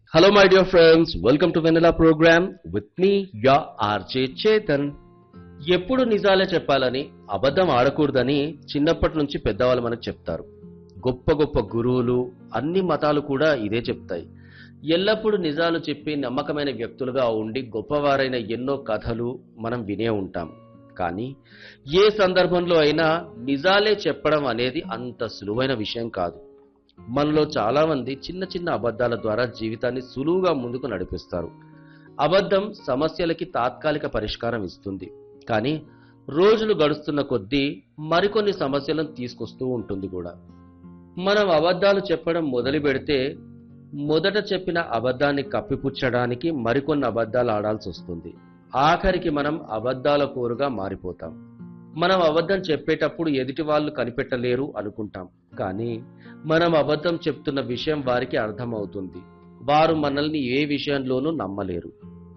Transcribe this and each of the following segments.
Hello, my dear friends. Welcome to Vanilla program with me, your RJ Chetan. ఎప్పుడు నిజాలే చెప్పాలని అబద్ధం ఆడకూడదని చిన్నప్పటి నుంచి పెద్దవాళ్ళు మనకు చెప్తారు గొప్ప గొప్ప గురువులు అన్ని మతాలు కూడా ఇదే చెప్తాయి ఎల్లప్పుడూ నిజాలు చెప్పి నమ్మకమైన వ్యక్తులుగా ఉండి గొప్పవారైన ఎన్నో కథలు మనం వినే ఉంటాం కానీ ఏ సందర్భంలో అయినా నిజాలే చెప్పడం అనేది అంత సులువైన విషయం కాదు మనలో చాలా మంది చిన్న చిన్న అబద్ధాల ద్వారా జీవితాన్ని సులువుగా ముందుకు నడిపిస్తారు అబద్ధం సమస్యలకి తాత్కాలిక పరిష్కారం ఇస్తుంది కానీ రోజులు గడుస్తున్న కొద్దీ మరికొన్ని సమస్యలను తీసుకొస్తూ ఉంటుంది కూడా మనం అబద్ధాలు చెప్పడం మొదలు పెడితే మొదట చెప్పిన అబద్ధాన్ని కప్పిపుచ్చడానికి మరికొన్ని అబద్ధాలు ఆడాల్సి వస్తుంది ఆఖరికి మనం అబద్ధాల కోరుగా మారిపోతాం మనం అబద్ధం చెప్పేటప్పుడు ఎదుటి వాళ్ళు కనిపెట్టలేరు అనుకుంటాం కానీ మనం అబద్ధం చెప్తున్న విషయం వారికి అర్థమవుతుంది వారు మనల్ని ఏ విషయంలోనూ నమ్మలేరు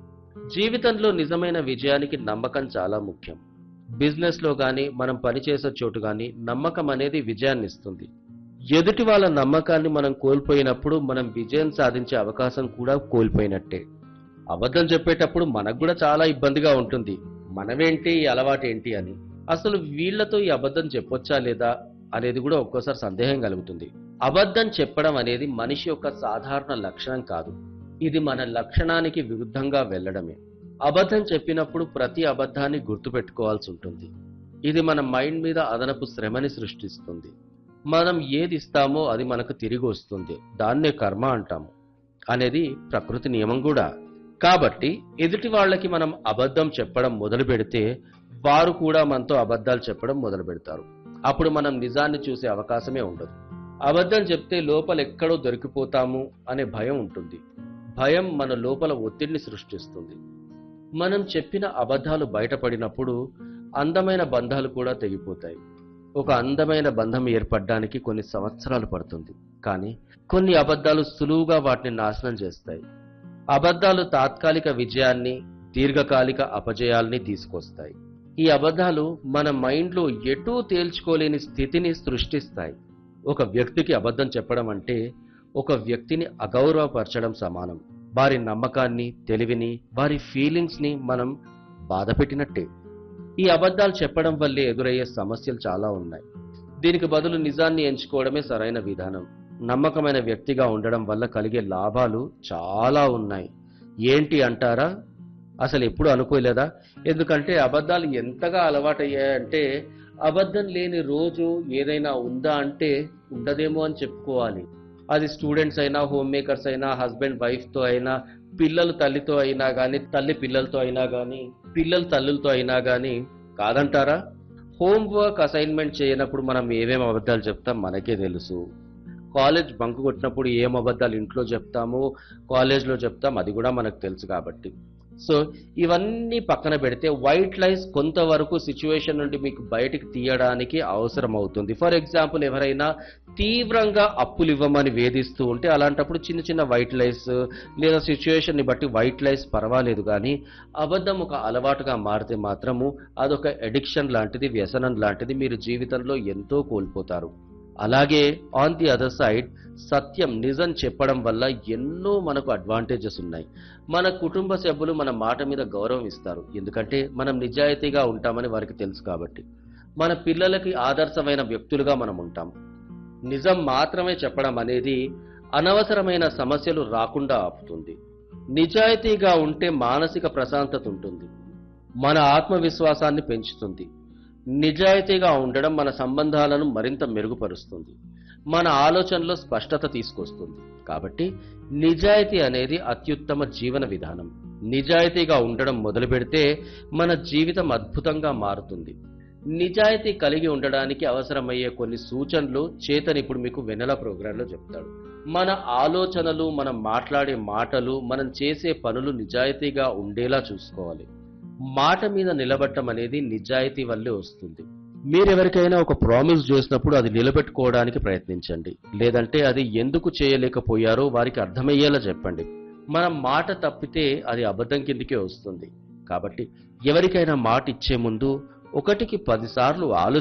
జీవితంలో నిజమైన విజయానికి నమ్మకం చాలా ముఖ్యం బిజినెస్ లో గాని మనం పనిచేసే చోటు గాని నమ్మకం అనేది విజయాన్ని ఇస్తుంది ఎదుటి వాళ్ళ నమ్మకాన్ని మనం కోల్పోయినప్పుడు మనం విజయం సాధించే అవకాశం కూడా కోల్పోయినట్టే అబద్ధం చెప్పేటప్పుడు మనకు కూడా చాలా ఇబ్బందిగా ఉంటుంది మనమేంటి ఈ అలవాటేంటి అని అసలు వీళ్ళతో ఈ అబద్ధం చెప్పొచ్చా లేదా అనేది కూడా ఒక్కోసారి సందేహం కలుగుతుంది అబద్ధం చెప్పడం అనేది మనిషి యొక్క సాధారణ లక్షణం కాదు ఇది మన లక్షణానికి విరుద్ధంగా వెళ్ళడమే అబద్ధం చెప్పినప్పుడు ప్రతి అబద్ధాన్ని గుర్తుపెట్టుకోవాల్సి ఉంటుంది ఇది మన మైండ్ మీద అదనపు శ్రమని సృష్టిస్తుంది మనం ఏది ఇస్తామో అది మనకు తిరిగి వస్తుంది దాన్నే కర్మ అంటాము అనేది ప్రకృతి నియమం కూడా కాబట్టి ఎదుటి వాళ్ళకి మనం అబద్ధం చెప్పడం మొదలు పెడితే వారు కూడా మనతో అబద్ధాలు చెప్పడం మొదలు పెడతారు అప్పుడు మనం నిజాన్ని చూసే అవకాశమే ఉండదు అబద్ధం చెప్తే లోపల ఎక్కడో దొరికిపోతాము అనే భయం ఉంటుంది భయం మన లోపల ఒత్తిడిని సృష్టిస్తుంది మనం చెప్పిన అబద్ధాలు బయటపడినప్పుడు అందమైన బంధాలు కూడా తెగిపోతాయి ఒక అందమైన బంధం ఏర్పడడానికి కొన్ని సంవత్సరాలు పడుతుంది కానీ కొన్ని అబద్ధాలు సులువుగా వాటిని నాశనం చేస్తాయి అబద్ధాలు తాత్కాలిక విజయాన్ని దీర్ఘకాలిక అపజయాల్ని తీసుకొస్తాయి ఈ అబద్ధాలు మన మైండ్లో ఎటూ తేల్చుకోలేని స్థితిని సృష్టిస్తాయి ఒక వ్యక్తికి అబద్ధం చెప్పడం అంటే ఒక వ్యక్తిని అగౌరవపరచడం సమానం వారి నమ్మకాన్ని తెలివిని వారి ఫీలింగ్స్ ని మనం బాధపెట్టినట్టే ఈ అబద్ధాలు చెప్పడం వల్లే ఎదురయ్యే సమస్యలు చాలా ఉన్నాయి దీనికి బదులు నిజాన్ని ఎంచుకోవడమే సరైన విధానం నమ్మకమైన వ్యక్తిగా ఉండడం వల్ల కలిగే లాభాలు చాలా ఉన్నాయి ఏంటి అంటారా అసలు ఎప్పుడు అనుకోలేదా ఎందుకంటే అబద్ధాలు ఎంతగా అలవాటయ్యాయంటే అబద్ధం లేని రోజు ఏదైనా ఉందా అంటే ఉండదేమో అని చెప్పుకోవాలి అది స్టూడెంట్స్ అయినా హోమ్ మేకర్స్ అయినా హస్బెండ్ వైఫ్ తో అయినా పిల్లలు తల్లితో అయినా కానీ తల్లి పిల్లలతో అయినా కానీ పిల్లలు తల్లులతో అయినా కానీ కాదంటారా హోంవర్క్ అసైన్మెంట్ చేయనప్పుడు మనం ఏమేమి అబద్ధాలు చెప్తాం మనకే తెలుసు కాలేజ్ బంక్ కొట్టినప్పుడు ఏం అబద్ధాలు ఇంట్లో చెప్తాము కాలేజ్లో చెప్తాం అది కూడా మనకు తెలుసు కాబట్టి సో ఇవన్నీ పక్కన పెడితే వైట్ లైస్ కొంతవరకు సిచ్యువేషన్ నుండి మీకు బయటికి తీయడానికి అవసరం అవుతుంది ఫర్ ఎగ్జాంపుల్ ఎవరైనా తీవ్రంగా అప్పులు ఇవ్వమని వేధిస్తూ ఉంటే అలాంటప్పుడు చిన్న చిన్న వైట్ లైస్ లేదా సిచ్యువేషన్ ని బట్టి వైట్ లైస్ పర్వాలేదు కానీ అబద్ధం ఒక అలవాటుగా మారితే మాత్రము అదొక ఎడిక్షన్ లాంటిది వ్యసనం లాంటిది మీరు జీవితంలో ఎంతో కోల్పోతారు అలాగే ఆన్ ది అదర్ సైడ్ సత్యం నిజం చెప్పడం వల్ల ఎన్నో మనకు అడ్వాంటేజెస్ ఉన్నాయి మన కుటుంబ సభ్యులు మన మాట మీద గౌరవం ఇస్తారు ఎందుకంటే మనం నిజాయితీగా ఉంటామని వారికి తెలుసు కాబట్టి మన పిల్లలకి ఆదర్శమైన వ్యక్తులుగా మనం ఉంటాం నిజం మాత్రమే చెప్పడం అనేది అనవసరమైన సమస్యలు రాకుండా ఆపుతుంది నిజాయితీగా ఉంటే మానసిక ప్రశాంతత ఉంటుంది మన ఆత్మవిశ్వాసాన్ని పెంచుతుంది నిజాయితీగా ఉండడం మన సంబంధాలను మరింత మెరుగుపరుస్తుంది మన ఆలోచనలో స్పష్టత తీసుకొస్తుంది కాబట్టి నిజాయితీ అనేది అత్యుత్తమ జీవన విధానం నిజాయితీగా ఉండడం మొదలు పెడితే మన జీవితం అద్భుతంగా మారుతుంది నిజాయితీ కలిగి ఉండడానికి అవసరమయ్యే కొన్ని సూచనలు చేతన్ ఇప్పుడు మీకు వెన్నెల ప్రోగ్రాంలో చెప్తాడు మన ఆలోచనలు మనం మాట్లాడే మాటలు మనం చేసే పనులు నిజాయితీగా ఉండేలా చూసుకోవాలి మాట మీద నిలబడటం అనేది నిజాయితీ వల్లే వస్తుంది మీరెవరికైనా ఒక ప్రామిస్ చేసినప్పుడు అది నిలబెట్టుకోవడానికి ప్రయత్నించండి లేదంటే అది ఎందుకు చేయలేకపోయారో వారికి అర్థమయ్యేలా చెప్పండి మనం మాట తప్పితే అది అబద్ధం కిందకే వస్తుంది కాబట్టి ఎవరికైనా మాట ఇచ్చే ముందు ఒకటికి పదిసార్లు ఆలోచించండి